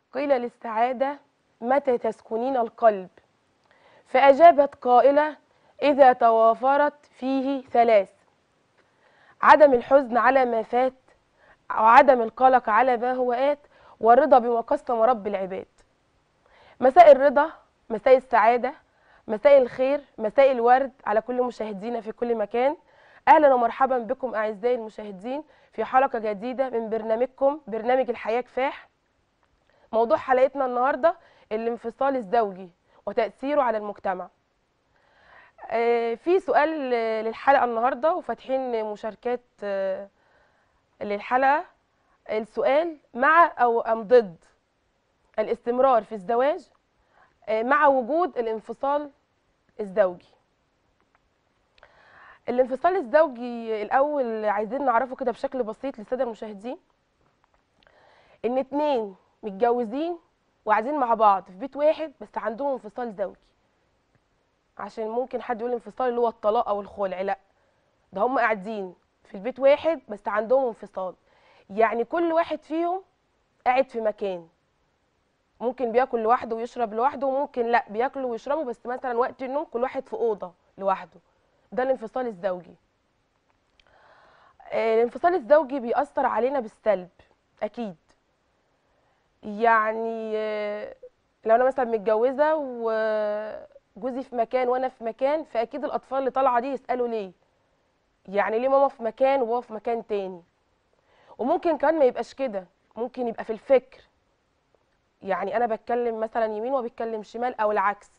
قيل للسعادة متى تسكنين القلب فأجابت قائلة إذا توافرت فيه ثلاث عدم الحزن على ما فات وعدم القلق على ما هو آت والرضا بما قسم رب العباد مساء الرضا مساء السعادة مساء الخير مساء الورد على كل مشاهدينا في كل مكان أهلا ومرحبا بكم أعزائي المشاهدين في حلقة جديدة من برنامجكم برنامج الحياة كفاح موضوع حلقتنا النهاردة الانفصال الزوجي وتأثيره على المجتمع آه، في سؤال آه، للحلقة النهاردة وفاتحين مشاركات آه، للحلقة السؤال مع أو أم ضد الاستمرار في الزواج آه، مع وجود الانفصال الزوجي الانفصال الزوجي الأول عايزين نعرفه كده بشكل بسيط للسادة المشاهدين إن اتنين متجوزين وقاعدين مع بعض في بيت واحد بس عندهم انفصال زوجي عشان ممكن حد يقول انفصال اللي هو الطلاق او الخلع لا ده هم قاعدين في البيت واحد بس عندهم انفصال يعني كل واحد فيهم قاعد في مكان ممكن بياكل لوحده ويشرب لوحده وممكن لا بياكلوا ويشربوا بس مثلا وقت النوم كل واحد في اوضه لوحده ده الانفصال الزوجي آه، الانفصال الزوجي بيأثر علينا بالسلب اكيد يعني آه، لو انا مثلا متجوزه وجوزي في مكان وانا في مكان فاكيد الاطفال اللي طالعه دي يسالوا ليه يعني ليه ماما في مكان وهو في مكان تاني وممكن كمان ما يبقاش كده ممكن يبقى في الفكر يعني انا بتكلم مثلا يمين وهو بيتكلم شمال او العكس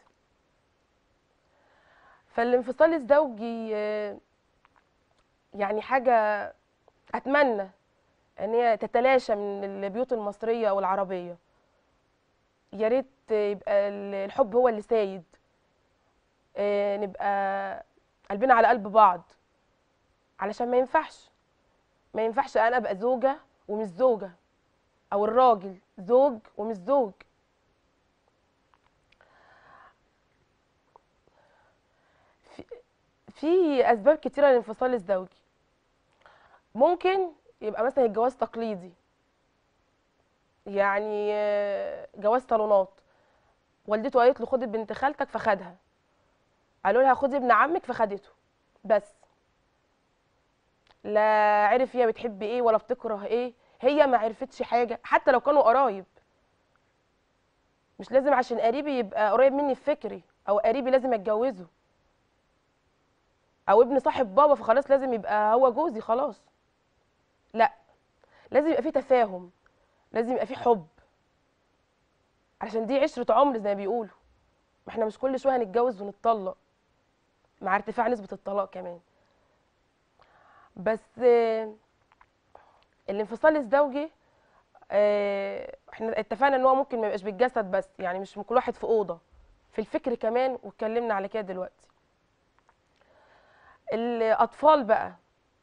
فالانفصال الزوجي آه، يعني حاجه اتمنى ان هي تتلاشى من البيوت المصريه او العربيه يا ريت يبقى الحب هو اللي سايد آه، نبقى قلبنا على قلب بعض علشان ما ينفعش ما ينفعش انا ابقى زوجه ومش زوجه او الراجل زوج ومش زوج في, في اسباب كتيره للانفصال الزوجي ممكن يبقى مثلا الجواز تقليدي يعني آه، جواز صالونات والدته قالت له خد بنت خالتك فخدها قالوا لها خدي ابن عمك فخدته بس لا عرف هي بتحب ايه ولا بتكره ايه هي ما عرفتش حاجه حتى لو كانوا قرايب مش لازم عشان قريبي يبقى قريب مني في فكري او قريبي لازم اتجوزه او ابن صاحب بابا فخلاص لازم يبقى هو جوزي خلاص لا لازم يبقى في تفاهم لازم يبقى في حب عشان دي عشرة عمر زي ما بيقولوا ما احنا مش كل شويه هنتجوز ونتطلق مع ارتفاع نسبة الطلاق كمان بس آه، الانفصال الزوجي آه، احنا اتفقنا ان هو ممكن ما يبقاش بالجسد بس يعني مش كل واحد في اوضه في الفكر كمان واتكلمنا على كده دلوقتي الاطفال بقى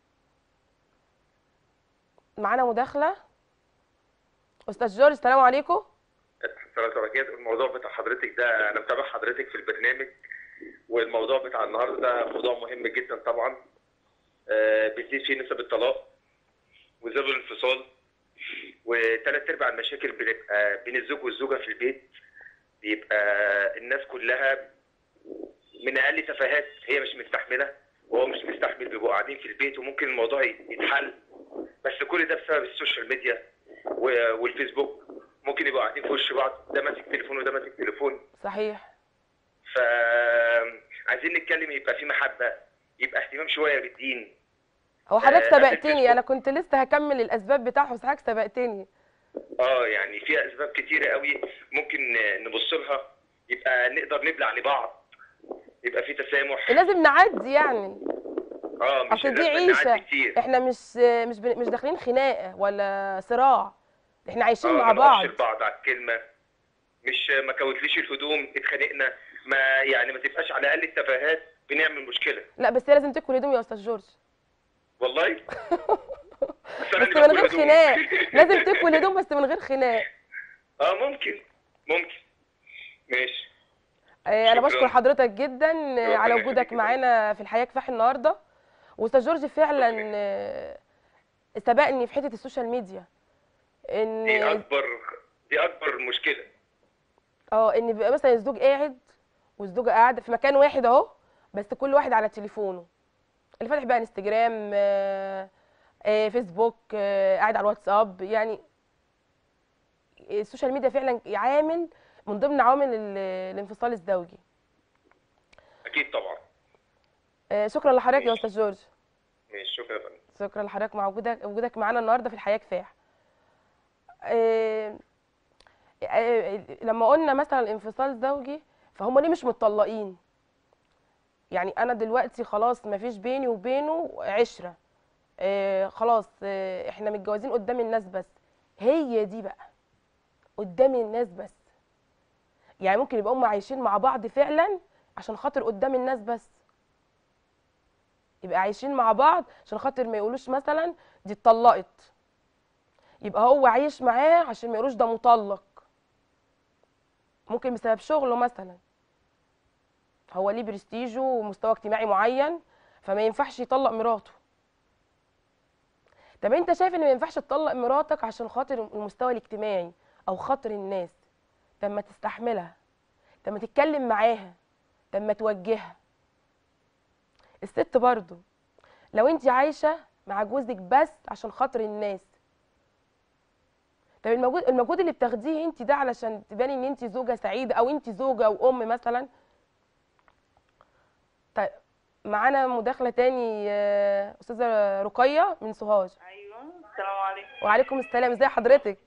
معانا مداخله استاذ جورج السلام عليكم السلام عليكم الموضوع بتاع حضرتك ده انا متابع حضرتك في البرنامج والموضوع بتاع النهارده ده موضوع مهم جدا طبعا آه، بتزيد فيه نسب الطلاق وزاد الانفصال وثلاث ارباع المشاكل بتبقى بين الزوج والزوجه في البيت بيبقى الناس كلها من اقل تفاهات هي مش مستحمله وهو مش مستحمل بيبقوا قاعدين في البيت وممكن الموضوع يتحل بس كل ده بسبب السوشيال ميديا و- والفيسبوك ممكن يبقوا قاعدين في وش بعض ده ماسك تليفون وده ماسك تليفون صحيح ف عايزين نتكلم يبقى في محبه يبقى اهتمام شويه بالدين هو حضرتك آه، سبقتني الفيسبوك. انا كنت لسه هكمل الاسباب بتاعه بس حضرتك سبقتني اه يعني في اسباب كتيره قوي ممكن نبص لها يبقى نقدر نبلع لبعض يبقى في تسامح لازم نعدي يعني اه مش اصل دي لازم نعدي عيشه كتير احنا مش مش بن- مش داخلين خناقه ولا صراع احنا عايشين اه مع ما نقفش بعض لبعض على الكلمه مش ما كوتليش الهدوم اتخانقنا ما يعني ما تبقاش على اقل التفاهات بنعمل مشكله لا بس هي لازم تكوي الهدوم يا استاذ جورج والله بس أنا بس اللي من بكوي غير هدومي. خناق لازم تكوي الهدوم بس من غير خناق اه ممكن ممكن ماشي آه، انا شكراً. بشكر حضرتك جدا آه، على ربنا وجودك يخليك. معانا في الحياه كفاح النهارده واستاذ جورج فعلا آه، سبقني في حته السوشيال ميديا ان دي اكبر دي اكبر مشكله اه ان بيبقى مثلا الزوج قاعد والزوجه قاعده في مكان واحد اهو بس كل واحد على تليفونه اللي فاتح بقى انستجرام آه، آه، فيسبوك آه، قاعد على الواتساب يعني السوشيال ميديا فعلا عامل من ضمن عوامل ال- الانفصال الزوجي اكيد طبعا آه، شكرا لحضرتك يا استاذ جورج ماشي شكرا يا فندم شكرا لحضرتك مع وجودك وجودك معانا النهارده في الحياه كفاح آه، آه، لما قلنا مثلا انفصال زوجي فهم ليه مش متطلقين يعني انا دلوقتي خلاص ما فيش بيني وبينه عشره آه، خلاص آه، احنا متجوزين قدام الناس بس هي دي بقى قدام الناس بس يعني ممكن يبقى هم عايشين مع بعض فعلا عشان خاطر قدام الناس بس يبقى عايشين مع بعض عشان خاطر ما يقولوش مثلا دي اتطلقت يبقى هو عايش معاه عشان ما يقولوش ده مطلق ممكن بسبب شغله مثلا هو ليه برستيجه ومستوى اجتماعي معين فما ينفعش يطلق مراته طب انت شايف ان ما ينفعش تطلق مراتك عشان خاطر المستوى الاجتماعي او خاطر الناس طب ما تستحملها طب ما تتكلم معاها طب ما توجهها الست برضو لو انت عايشه مع جوزك بس عشان خاطر الناس طب المجهود المجهود اللي بتاخديه انت ده علشان تباني ان انت زوجه سعيده او انت زوجه وام مثلا طيب معانا مداخله تاني آه، استاذه رقيه من سوهاج ايوه السلام عليكم وعليكم السلام ازي حضرتك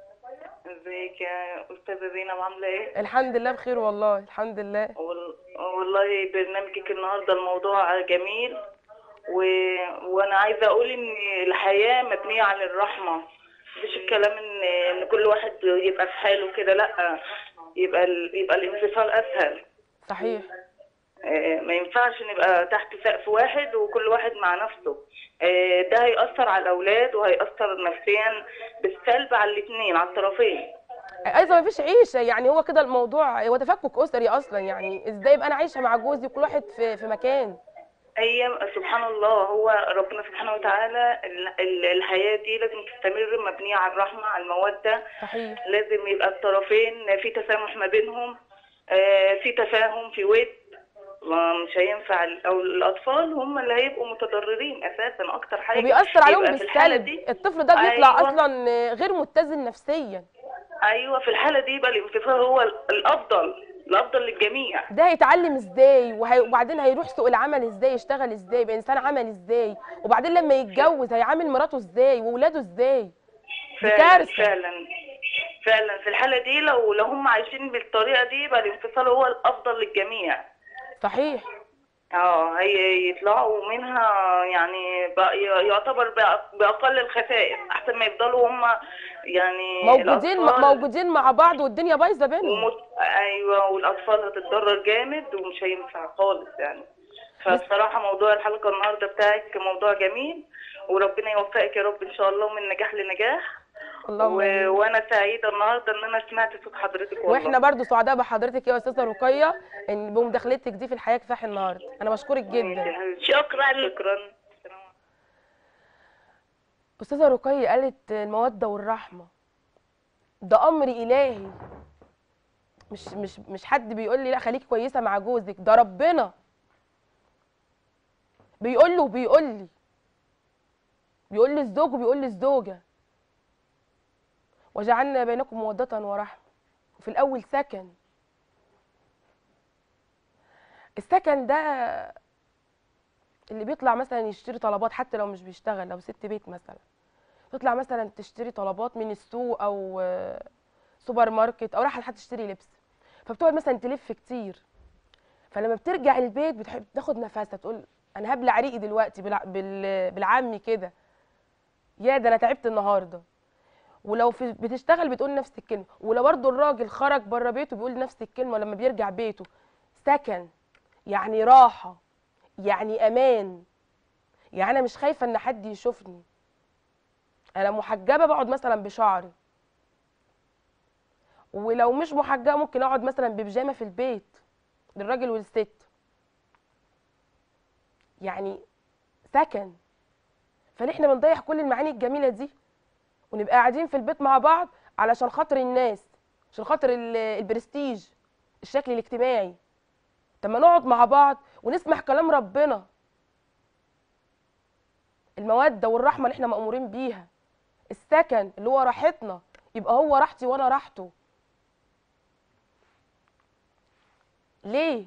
ازيك يا استاذه زينب عامله ايه الحمد لله بخير والله الحمد لله وال- والله برنامجك النهارده الموضوع جميل و... وانا عايزه اقول ان الحياه مبنيه على الرحمه مش الكلام ان ان كل واحد يبقى في حاله كده لا يبقى ال... يبقى الانفصال اسهل صحيح آه، ما ينفعش نبقى تحت سقف واحد وكل واحد مع نفسه آه، ده هيأثر على الأولاد وهيأثر نفسيا بالسلب على الاتنين على الطرفين ايضا ما فيش عيشه يعني هو كده الموضوع هو تفكك اسري اصلا يعني ازاي يبقى انا عايشه مع جوزي وكل واحد في في مكان هي سبحان الله هو ربنا سبحانه وتعالى ال- ال- الحياة دي لازم تستمر مبنية على الرحمة على المودة صحيح لازم يبقى الطرفين في تسامح ما بينهم آه، في تفاهم في ود ما مش هينفع ال- او الاطفال هم اللي هيبقوا متضررين اساسا اكتر حاجه وبيأثر عليهم يبقى في الحالة بالسلب دي الطفل ده بيطلع أيوة. اصلا غير متزن نفسيا ايوه في الحاله دي يبقى الانفصال هو ال- الافضل الافضل للجميع ده هيتعلم ازاي وهي... وبعدين هيروح سوق العمل ازاي يشتغل ازاي يبقى انسان عمل ازاي وبعدين لما يتجوز هيعامل مراته ازاي واولاده ازاي دي فعلا كارثه فعلا فعلا في الحاله دي لو لو هم عايشين بالطريقه دي يبقى الانفصال هو الافضل للجميع صحيح اه هي يطلعوا منها يعني بقى ي- يعتبر بأ- باقل الخسائر احسن ما يفضلوا هم يعني موجودين الأطفال موجودين مع بعض والدنيا بايظه بينهم ومت... ايوه والاطفال هتتضرر جامد ومش هينفع خالص يعني فبصراحه موضوع الحلقه النهارده بتاعك موضوع جميل وربنا يوفقك يا رب ان شاء الله من نجاح لنجاح اللهم و... آمين. وانا سعيده النهارده ان انا سمعت صوت حضرتك والله واحنا برضو سعداء بحضرتك يا استاذه رقيه ان بمداخلتك دي في الحياه كفاح النهارده انا بشكرك جدا شكرا شكرا استاذه رقيه قالت الموده والرحمه ده امر الهي مش مش مش حد بيقول لي لا خليكي كويسه مع جوزك ده ربنا بيقول له وبيقول لي بيقول للزوج وبيقول للزوجه وجعلنا بينكم موده ورحمه وفي الاول سكن السكن ده اللي بيطلع مثلا يشتري طلبات حتى لو مش بيشتغل لو ست بيت مثلا تطلع مثلا تشتري طلبات من السوق او آه، سوبر ماركت او رايحه لحد تشتري لبس فبتقعد مثلا تلف كتير فلما بترجع البيت بتحب تاخد نفسها تقول انا هبلع ريقي دلوقتي بالع... بال... بالعامي كده يا ده انا تعبت النهارده ولو في بتشتغل بتقول نفس الكلمه ولو برضه الراجل خرج بره بيته بيقول نفس الكلمه لما بيرجع بيته سكن يعني راحه يعني امان يعني انا مش خايفه ان حد يشوفني انا محجبه بقعد مثلا بشعري ولو مش محجبه ممكن اقعد مثلا ببيجامه في البيت للراجل والست يعني سكن فاحنا بنضيع كل المعاني الجميله دي ونبقى قاعدين في البيت مع بعض علشان خاطر الناس عشان خاطر ال- البرستيج الشكل الاجتماعي طب ما نقعد مع بعض ونسمع كلام ربنا المودة والرحمة اللي احنا مأمورين بيها السكن اللي هو راحتنا يبقى هو راحتي وانا راحته ليه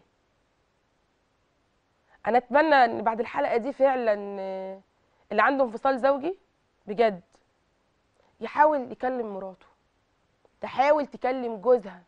انا اتمنى ان بعد الحلقة دي فعلا آه، اللي عنده انفصال زوجي بجد يحاول يكلم مراته تحاول تكلم جوزها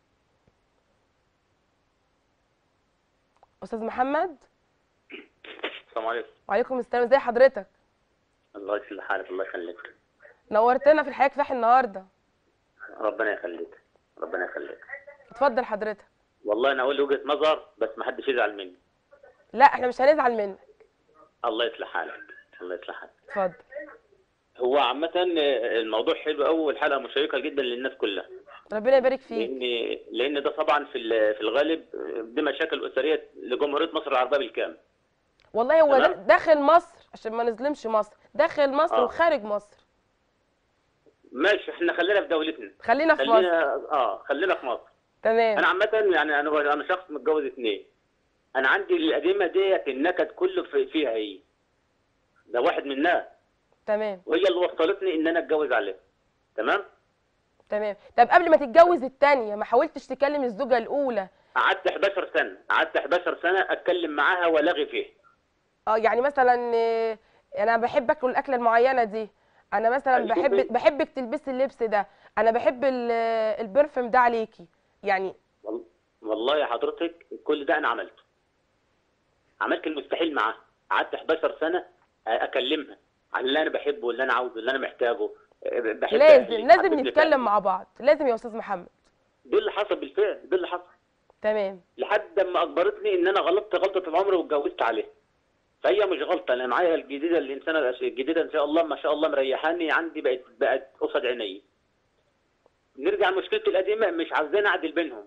استاذ محمد السلام عليكم وعليكم السلام ازي حضرتك الله يصلح حالك الله يخليك نورتنا في الحياه كفاح النهارده ربنا يخليك ربنا يخليك اتفضل حضرتك والله انا اقول وجهه نظر بس ما حدش يزعل مني لا احنا مش هنزعل منك الله يصلح حالك الله يصلح حالك اتفضل هو عامة الموضوع حلو قوي والحلقة مشيقة جدا للناس كلها ربنا يبارك فيك لأن لأن ده طبعا في ال- في الغالب دي مشاكل أسرية لجمهورية مصر العربية بالكامل والله هو تمام. دا- داخل مصر عشان ما نظلمش مصر داخل مصر آه. وخارج مصر ماشي احنا خلينا في دولتنا خلينا في مصر خلينا اه خلينا في مصر تمام انا عامة يعني انا انا شخص متجوز اثنين انا عندي القديمة ديت النكد كله في فيها هي ده واحد منها تمام وهي اللي وصلتني ان انا اتجوز عليها تمام تمام طب قبل ما تتجوز التانية ما حاولتش تكلم الزوجة الأولى قعدت 11 سنه قعدت 11 سنه اتكلم معاها والغي فيها اه يعني مثلا آه، انا بحب اكل الاكله المعينه دي انا مثلا أيوة. بحب بحبك تلبسي اللبس ده انا بحب ال- البرفيوم ده عليكي يعني وال- والله يا حضرتك كل ده انا عملته عملت المستحيل معاها قعدت 11 سنه اكلمها عن اللي انا بحبه واللي انا عاوزه اللي انا محتاجه بحب لازم أهلي، لازم حبيت لي نتكلم فعلا. مع بعض لازم يا استاذ محمد ده اللي حصل بالفعل ده اللي حصل تمام لحد ما اجبرتني ان انا غلطت غلطه العمر واتجوزت عليها فهي مش غلطه انا معايا الجديده الانسانه الجديده ان شاء الله ما شاء الله مريحاني عندي بقت بقت قصد عيني نرجع لمشكلتي القديمه مش عاوزين اعدل بينهم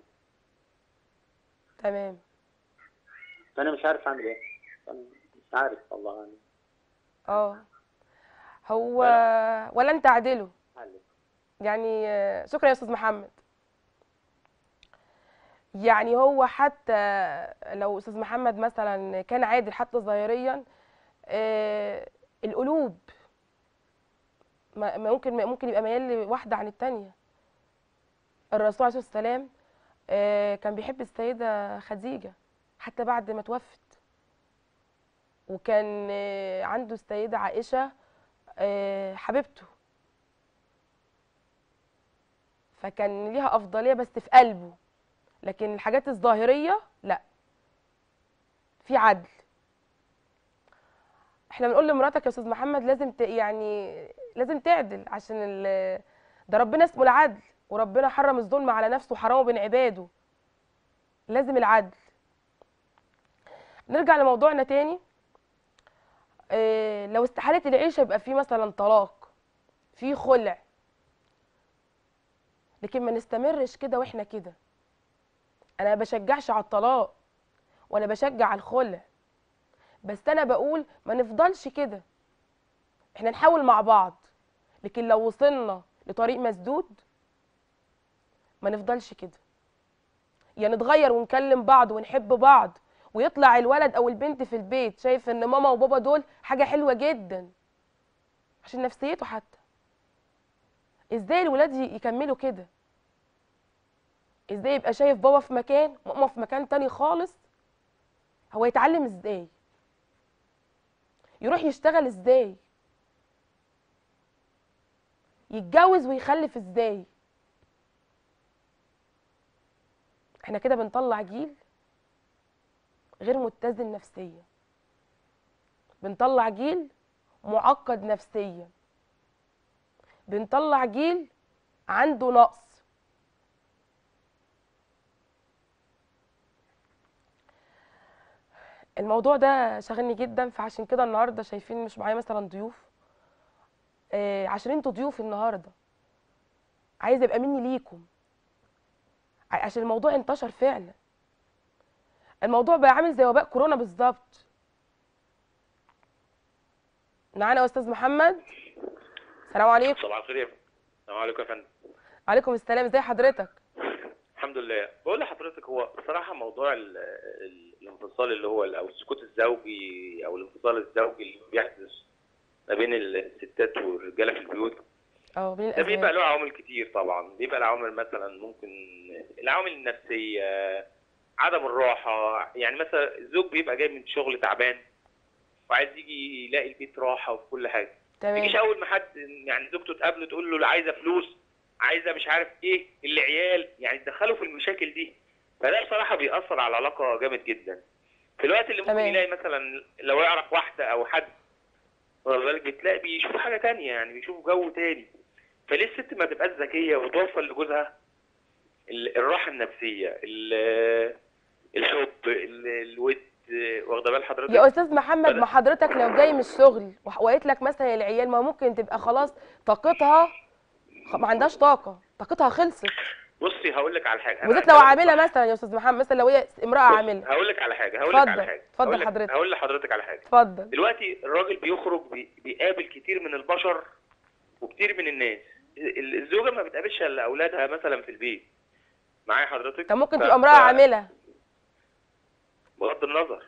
تمام فانا مش عارف اعمل ايه أنا مش عارف والله يعني اه هو ولا انت عادله حل. يعني آه، شكرا يا استاذ محمد يعني هو حتى لو استاذ محمد مثلا كان عادل حتى ظاهريا آه، القلوب ما ما ممكن ممكن يبقى ميال لواحده عن التانية الرسول عليه الصلاه والسلام آه، كان بيحب السيده خديجه حتى بعد ما توفت وكان آه، عنده السيده عائشه آه، حبيبته فكان ليها أفضلية بس في قلبه لكن الحاجات الظاهرية لا في عدل احنا بنقول لمراتك يا استاذ محمد لازم ت... يعني لازم تعدل عشان ال... ده ربنا اسمه العدل وربنا حرم الظلم على نفسه وحرمه بين عباده لازم العدل نرجع لموضوعنا تاني اه لو استحالت العيشة يبقى في مثلا طلاق في خلع لكن ما نستمرش كده واحنا كده انا ما بشجعش على الطلاق ولا بشجع على الخلع بس انا بقول ما نفضلش كده احنا نحاول مع بعض لكن لو وصلنا لطريق مسدود ما نفضلش كده يا نتغير ونكلم بعض ونحب بعض ويطلع الولد او البنت في البيت شايف ان ماما وبابا دول حاجه حلوه جدا عشان نفسيته حتى ازاي الولاد ي- يكملوا كده ازاي يبقى شايف بابا في مكان وماما في مكان تاني خالص هو يتعلم ازاي يروح يشتغل ازاي يتجوز ويخلف ازاي احنا كده بنطلع جيل غير متزن نفسيا بنطلع جيل معقد نفسيا بنطلع جيل عنده نقص الموضوع ده شاغلني جدا فعشان كده النهارده شايفين مش معايا مثلا ضيوف آه عشان انتوا ضيوف النهارده عايزه يبقى مني ليكم ع- عشان الموضوع انتشر فعلا الموضوع بقى عامل زي وباء كورونا بالظبط معانا يا استاذ محمد السلام عليكم صباح الخير يا فندم. السلام عليكم يا فندم عليكم السلام ازي حضرتك الحمد لله بقول لحضرتك هو بصراحة موضوع ال- ال- الانفصال اللي هو أو السكوت الزوجي أو الانفصال الزوجي اللي بيحدث ما بين الستات والرجالة في البيوت اه بين ده بيبقى الازواج له عوامل كتير طبعا بيبقى العوامل مثلا ممكن العوامل النفسية عدم الراحة يعني مثلا الزوج بيبقى جاي من شغل تعبان وعايز يجي يلاقي البيت راحة وفي كل حاجة تجيش تمام اول ما حد يعني زوجته تقابله تقول له عايزه فلوس عايزه مش عارف ايه اللي عيال يعني تدخله في المشاكل دي فده بصراحه بيأثر على العلاقه جامد جدا في الوقت اللي ممكن تمام. يلاقي مثلا لو يعرف واحده او حد واخد بالك بتلاقي بيشوف حاجه تانية يعني بيشوف جو تاني فليه الست ما تبقاش ذكيه وتوفر لجوزها ال- الراحه النفسيه ال- الحب ال- الود واخده بال حضرتك يا استاذ محمد بدأ- ما حضرتك لو جاي من الشغل وح- وقالت لك مثلا العيال ما ممكن تبقى خلاص طاقتها خ- ما عندهاش طاقه طاقتها خلصت بصي هقول لك على حاجه أنا وبالذات لو هقول لك عامله مثلا يا استاذ محمد مثلا لو هي امراه بص، عامله هقول لك على حاجه هقول لك على اتفضل، حاجه اتفضل هقول لك- حضرتك. هقول لحضرتك على حاجه اتفضل دلوقتي الراجل بيخرج بي- بيقابل كتير من البشر وكتير من الناس ال- الزوجه ما بتقابلش الا اولادها مثلا في البيت معايا حضرتك طب ممكن ف- تبقى امراه ف- عامله بغض النظر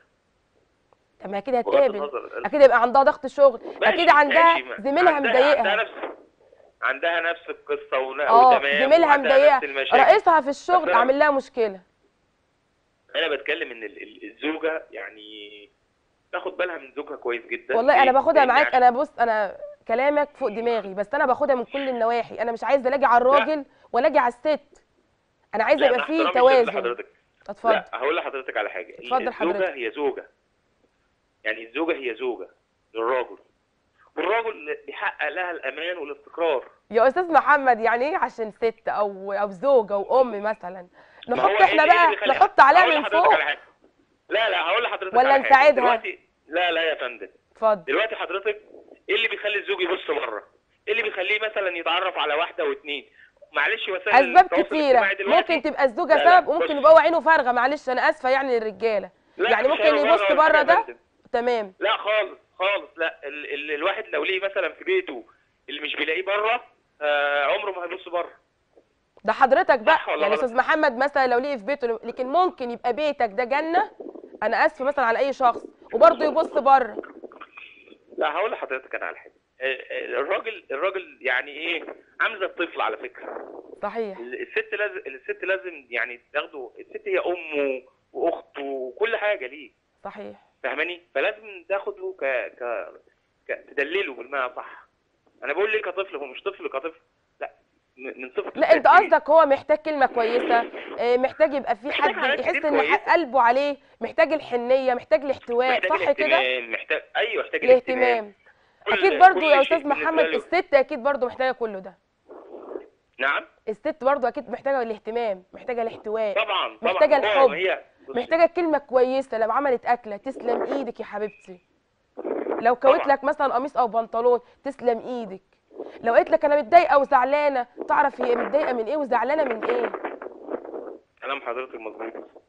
طب ما اكيد بغض هتقابل النظر اكيد يبقى عندها ضغط شغل ماشي، اكيد عندها ماشي، ما- زميلها عندها- عندها مضايقها نفس عندها نفس القصه ون- اه وتمام زميلها وعندها مضايقها نفس المشاكل رئيسها في الشغل بس أنا- عامل لها مشكله انا بتكلم ان ال- ال- الزوجه يعني تاخد بالها من زوجها كويس جدا والله انا ليه؟ باخدها لأن معاك عشان- انا بص انا كلامك فوق دماغي بس انا باخدها من كل النواحي انا مش عايزه الاقي على الراجل ولا اجي على الست انا عايزه لا، يبقى مع فيه احترامي الشديد توازن لحضرتك. اتفضل لا هقول لحضرتك على حاجه اتفضل الزوجه حضرتك. هي زوجه يعني الزوجه هي زوجه للراجل والراجل بيحقق لها الامان والاستقرار يا استاذ محمد يعني ايه عشان ست او او زوجه وام مثلا ما هو نحط إيه- احنا إيه اللي بقى بيخلي- نحط عليها هقول من لحضرتك فوق على حاجة. لا لا هقول لحضرتك ولا على حاجة. نساعدها؟ دلوقتي لا لا يا فندم اتفضل دلوقتي حضرتك ايه اللي بيخلي الزوج يبص بره ايه اللي بيخليه مثلا يتعرف على واحده واثنين معلش وسائل اسباب التواصل كتيره الاجتماعي دلوقتي ممكن تبقى الزوجه لا، لا، سبب وممكن بص. يبقى هو عينه فارغه معلش انا اسفه يعني للرجاله لا، يعني مش ممكن عينه يبص فارغة ولا بره حاجة يا ده فندم. تمام لا خالص خالص لا ال ال الواحد لو ليه مثلا في بيته اللي مش بيلاقيه بره آه عمره ما هيبص بره ده حضرتك بقى صح ولا يعني غلط؟ استاذ محمد مثلا لو لقي في بيته لكن ممكن يبقى بيتك ده جنه انا اسفه مثلا على اي شخص وبرضه يبص بره لا هقول لحضرتك انا على حاجه آه، آه، الراجل الراجل يعني ايه عامل زي الطفل على فكره صحيح الست لازم الست لازم يعني تاخده الست هي امه واخته وكل حاجه ليه صحيح فاهماني فلازم تاخده ك ك, ك... تدلله بالمعنى صح انا بقول ليه كطفل هو مش طفل كطفل لا م- من صفه لا انت التدليل. قصدك هو محتاج كلمه كويسه آه، محتاج يبقى في محتاج حد حاجات يحس كتير ان كويسة. قلبه عليه محتاج الحنيه محتاج الاحتواء محتاج صح كده الاهتمام محتاج ايوه محتاج الاهتمام كل- اكيد برضو كل يا شيء استاذ بالنسبة محمد له. الست اكيد برضو محتاجه كله ده نعم الست برضو اكيد محتاجه الاهتمام محتاجه الاحتواء طبعا طبعا محتاجة هو الحب. هي بصي، محتاجه كلمه كويسه لو عملت اكله تسلم ايدك يا حبيبتي لو كوت طبعا. لك مثلا قميص او بنطلون تسلم ايدك لو قالت لك انا متضايقه وزعلانه تعرف هي متضايقه من ايه وزعلانه من ايه كلام حضرتك مظبوط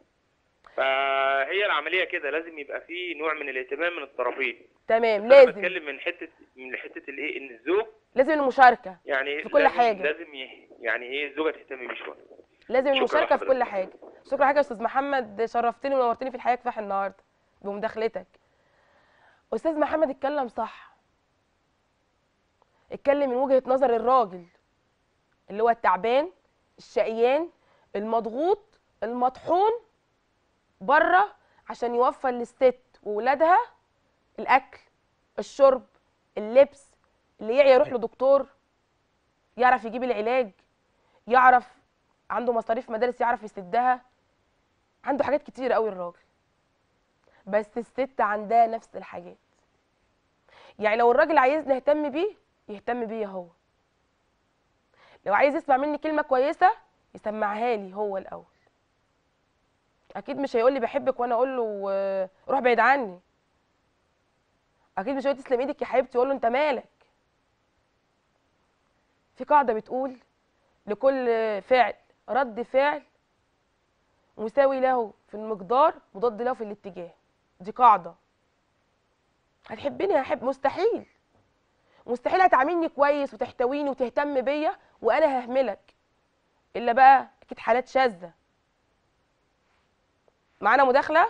فهي العمليه كده لازم يبقى فيه نوع من الاهتمام من الطرفين تمام انا لازم بتكلم من حته من حته الايه ان الزوج لازم المشاركه يعني في كل لازم حاجة. لازم ي- يعني ايه الزوجه تهتم بيه شويه لازم شكرا المشاركه في كل لحضرتك. حاجه شكرا حاجه يا استاذ محمد شرفتني ونورتني في الحياه كفاح النهارده بمداخلتك استاذ محمد اتكلم صح اتكلم من وجهه نظر الراجل اللي هو التعبان الشقيان المضغوط المطحون بره عشان يوفر للست وولادها الاكل الشرب اللبس اللي يعي يروح لدكتور يعرف يجيب العلاج يعرف عنده مصاريف مدارس يعرف يسدها عنده حاجات كتير قوي الراجل بس الست عندها نفس الحاجات يعني لو الراجل عايزني اهتم بيه يهتم بيا هو لو عايز يسمع مني كلمه كويسه يسمعها لي هو الاول اكيد مش هيقول لي بحبك وانا اقول له آه، روح بعيد عني اكيد مش هيقول تسلم ايدك يا حبيبتي واقول له انت مالك في قاعده بتقول لكل فعل رد فعل مساوي له في المقدار مضاد له في الاتجاه دي قاعده هتحبني هحب مستحيل مستحيل هتعاملني كويس وتحتويني وتهتم بيا وانا ههملك الا بقى اكيد حالات شاذه معانا مداخله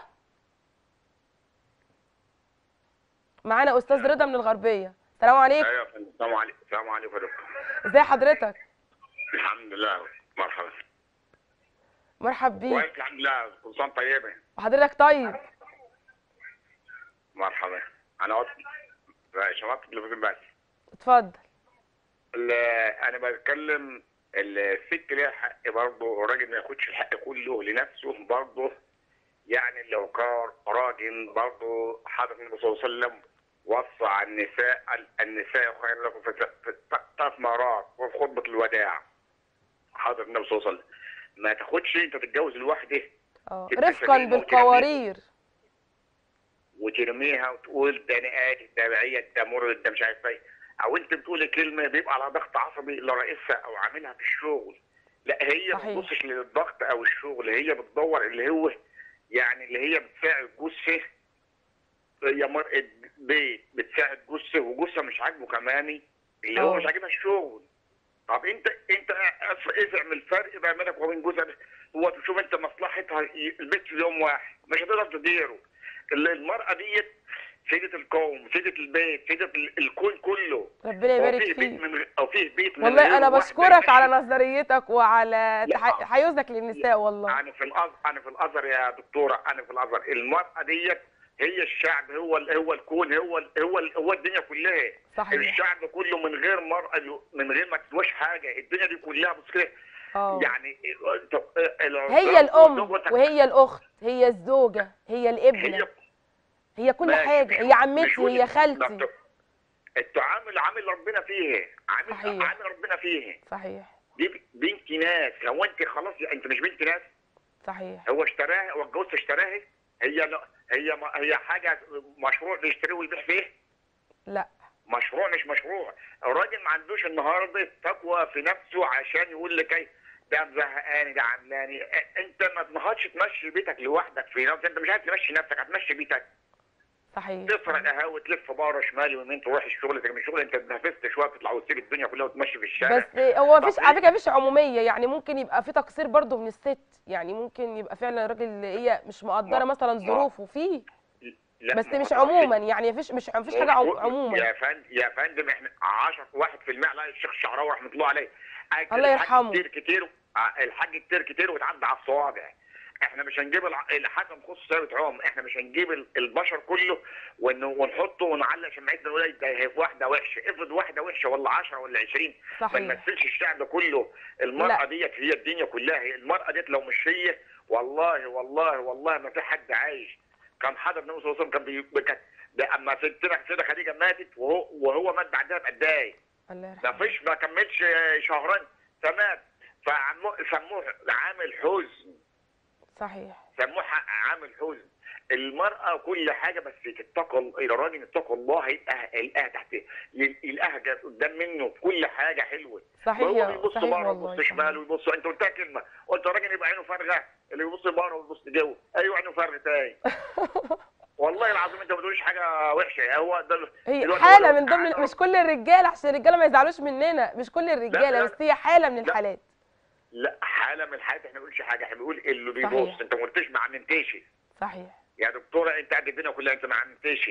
معانا استاذ رضا من الغربيه السلام عليكم ايوه يا فندم السلام عليكم السلام عليكم يا دكتور ازي حضرتك الحمد لله مرحبا مرحب بيك كويس الحمد لله كل سنه وأنت طيبه وحضرتك طيب مرحبا انا قلت شباب التلفزيون بس اتفضل ال- انا بتكلم الست ليها حق برضه الراجل ما ياخدش الحق كله لنفسه برضه يعني لو كان راجل برضه حضرة النبي صلى الله عليه وسلم وصى على النساء النساء خير لكم في في ثلاث مرات وفي خطبة الوداع حضرة النبي صلى الله عليه وسلم ما تاخدش انت تتجوز لوحده اه تبقى رفقا سليمة وترميها. بالقوارير وترميها وتقول ده انا قاتل ده بعيد ده مرض ده مش عارف ايه او انت بتقول كلمه بيبقى على ضغط عصبي لرئيسها او عاملها في الشغل لا هي ما صحيح. بتبصش للضغط او الشغل هي بتدور اللي هو يعني اللي هي بتساعد جوزها هي مرأة بيت بتساعد جوزها وجوزها مش عاجبه كمان اللي هو اه. مش عاجبها الشغل طب انت انت افهم الفرق بقى بينك وبين جوزها هو تشوف انت مصلحتها ي- البيت في يوم واحد مش هتقدر تديره ال- المرأة ديت سيدة القوم سيدة البيت سيدة ال- الكون كله ربنا هو يبارك فيه بيت فيك من غ- او فيه بيت من والله غير انا واحد بشكرك بيمشي. على نظريتك وعلى لا. تح- تحيزك للنساء والله انا في الازهر انا في الازهر يا دكتوره انا في الازهر المراه ديت هي الشعب هو ال- هو الكون هو ال- هو ال- هو الدنيا كلها صحيح الشعب كله من غير مرأة من غير ما تسواش حاجه الدنيا دي كلها بص كده اه يعني ال- هي الام زوجتك وهي الاخت هي الزوجه هي الابنه هي هي كل ماشي، حاجه مش- هي مش عمتي ودي- هي خالتي ده التعامل عامل ربنا فيه عامل صحيح. عامل ربنا فيه صحيح دي بنت ناس هو انت خلاص انت مش بنت ناس صحيح هو اشتراها هو الجوز اشتراها هي لا هي ما هي حاجه مشروع بيشتريه ويبيع فيه لا مشروع مش مشروع الراجل ما عندوش النهارده تقوى في نفسه عشان يقول لك ايه ده مزهقاني ده عملاني اه، انت ما تنهضش تمشي بيتك لوحدك في نفسك انت مش عارف تمشي نفسك هتمشي بيتك صحيح تسرق قهوه تلف بره شمال ويمين تروح الشغل تيجي من الشغل انت اتنفست شويه تطلع وتسيب الدنيا كلها وتمشي في الشارع بس هو مفيش طب على إيه؟ فكره مفيش عموميه يعني ممكن يبقى في تقصير برضو من الست يعني ممكن يبقى فعلا الراجل اللي هي مش مقدره ما- مثلا ما- ظروفه فيه لا، بس ما مش هو عموما يعني مفيش مش مفيش حاجه عم- عموما يا فندم يا فندم احنا 10 واحد في المية لا الشيخ الشعراوي رحمه الله عليه قال الله الحاج يرحمه. كتير كتير اه، الحاج كتير كتير وتعدى على الصوابع احنا مش هنجيب الع- الحكم خصوص ثابت عم احنا مش هنجيب ال- البشر كله ون- ونحطه ونعلق شمعتنا نقول إيه ده هي واحده وحشه افرض واحده وحشه ولا 10 ولا 20 ما صحيح نمثلش الشعب كله المرأة لا. ديت هي الدنيا كلها هي المرأة ديت لو مش هي والله والله والله ما في حد عايش كان حضر النبي صلى الله عليه وسلم كان بي... كان ده اما ستنا سيدة خديجة ماتت وهو وهو مات بعدها بقد ايه الله ما يرحمه فيش ما كملش شهرين فمات فعمو- سموه عامل حزن صحيح سموه ح- عامل حزن المرأة كل حاجة بس تتقى ال- الراجل اتقى الله يلقاها يلقاها تحت يل- يلقاها جا- قدام منه في كل حاجة حلوة صحيح هو يا بيبص صحيح بره والله ويبص شمال صحيح. ويبص انت قلتها كلمه قلت الراجل يبقى عينه فارغه اللي يبص بره ويبص جوه ايوه عينه فارغه تاني والله العظيم انت ما بتقولش حاجه وحشه هو ده ال- هي دلوقتي حاله هو- من ضمن مش كل الرجاله عشان الرجاله ما يزعلوش مننا مش كل الرجاله لا. بس هي حاله من لا. الحالات لا حاله من الحالات احنا ما بنقولش حاجه احنا بنقول اللي صحيح. بيبص انت ما قلتش ما عممتش صحيح يا دكتوره انت قد الدنيا كلها انت ما عممتش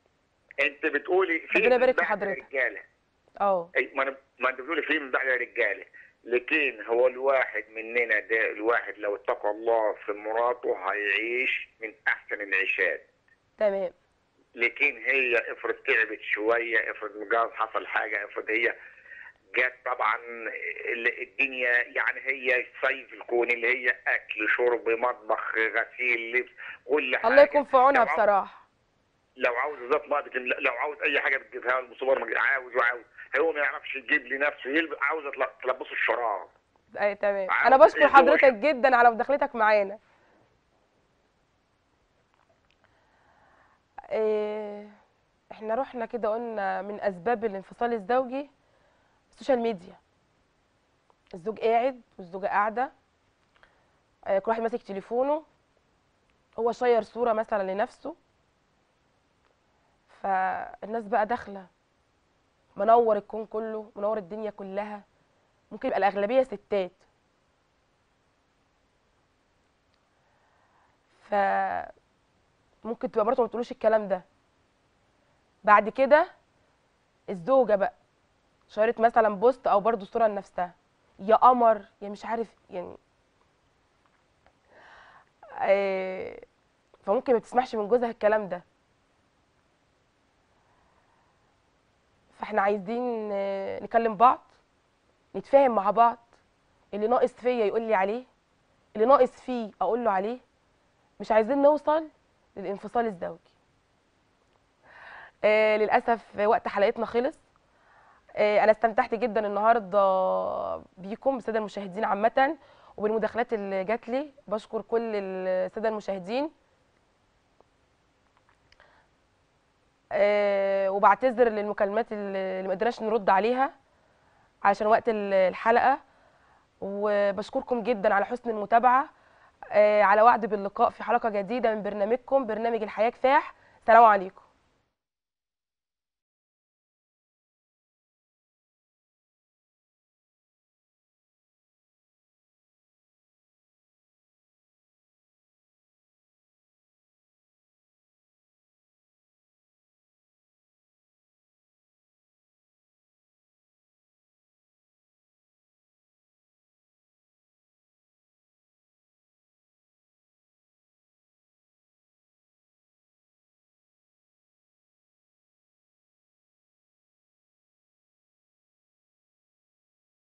انت بتقولي في ربنا يبارك في من بعد حضرتك. رجاله اه أي ما أنا- ما انت بتقولي في من بعد رجاله لكن هو الواحد مننا ده الواحد لو اتقى الله في مراته هيعيش من احسن العيشات تمام لكن هي افرض تعبت شويه افرض مجاز حصل حاجه افرض هي جت طبعا ال- الدنيا يعني هي سيف الكون اللي هي اكل شرب مطبخ غسيل لبس كل حاجه الله يكون في عونها لو عاوز- بصراحه لو عاوز ذات ما بتم... لو عاوز اي حاجه بتجيبها له من السوبر ماركت عاوز وعاوز هو ما يعرفش يجيب لنفسه يلبس عاوز تل- تلبسه الشراب اي تمام عاوز انا بشكر إيه حضرتك دوشة؟ جدا على مداخلتك معانا إيه احنا رحنا كده قلنا من اسباب الانفصال الزوجي السوشيال ميديا الزوج قاعد والزوجه قاعده آه، كل واحد ماسك تليفونه هو شير صوره مثلا لنفسه فالناس بقى داخله منور الكون كله منور الدنيا كلها ممكن يبقى الاغلبيه ستات ف ممكن تبقى مراته ما بتقولوش الكلام ده بعد كده الزوجه بقى شارت مثلا بوست او برضو صوره لنفسها يا قمر يا مش عارف يعني آه، فممكن ما تسمعش من جوزها الكلام ده فاحنا عايزين آه، نكلم بعض نتفاهم مع بعض اللي ناقص فيا يقول لي عليه اللي ناقص فيه اقول له عليه مش عايزين نوصل للانفصال الزوجي آه للاسف وقت حلقتنا خلص آه انا استمتعت جدا النهارده بيكم بالساده المشاهدين عامه وبالمداخلات اللي جات لي بشكر كل الساده المشاهدين آه وبعتذر للمكالمات اللي اللي ما قدرناش نرد عليها علشان وقت ال- الحلقه وبشكركم جدا على حسن المتابعه آه على وعد باللقاء في حلقه جديده من برنامجكم برنامج الحياه كفاح سلام عليكم